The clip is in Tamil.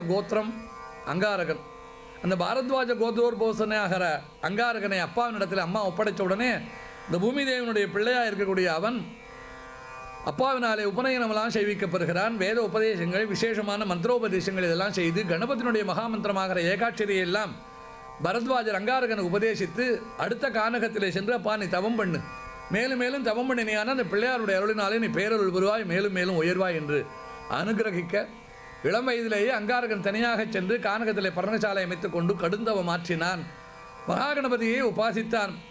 கோத்திரம் அங்காரகன் அந்த பாரத்வாஜ கோத்ரோர்போசனாகிற அங்காரகனை அப்பாவினிடத்தில் அம்மா ஒப்படைச்ச உடனே இந்த பூமி தேவனுடைய பிள்ளையாக இருக்கக்கூடிய அவன் அப்பாவினாலே உபநயனமெல்லாம் செய்விக்கப்படுகிறான் வேத உபதேசங்கள் விசேஷமான மந்திரோபதேசங்கள் இதெல்லாம் செய்து கணபதியினுடைய மகாமந்திரமாகிற ஏகாட்சரியை எல்லாம் பரத்வாஜர் அங்காரகனை உபதேசித்து அடுத்த கானகத்திலே சென்று அப்பா நீ தவம் பண்ணு மேலும் மேலும் தவம் பண்ணினியான அந்த பிள்ளையாருடைய அருளினாலே நீ பேரருள் பெறுவாய் மேலும் மேலும் உயர்வாய் என்று அனுகிரகிக்க இளம் வயதிலேயே அங்காரகன் தனியாக சென்று கானகத்திலே பர்ணசாலை அமைத்துக் கொண்டு கடுந்தவம் மாற்றினான் மகாகணபதியை உபாசித்தான்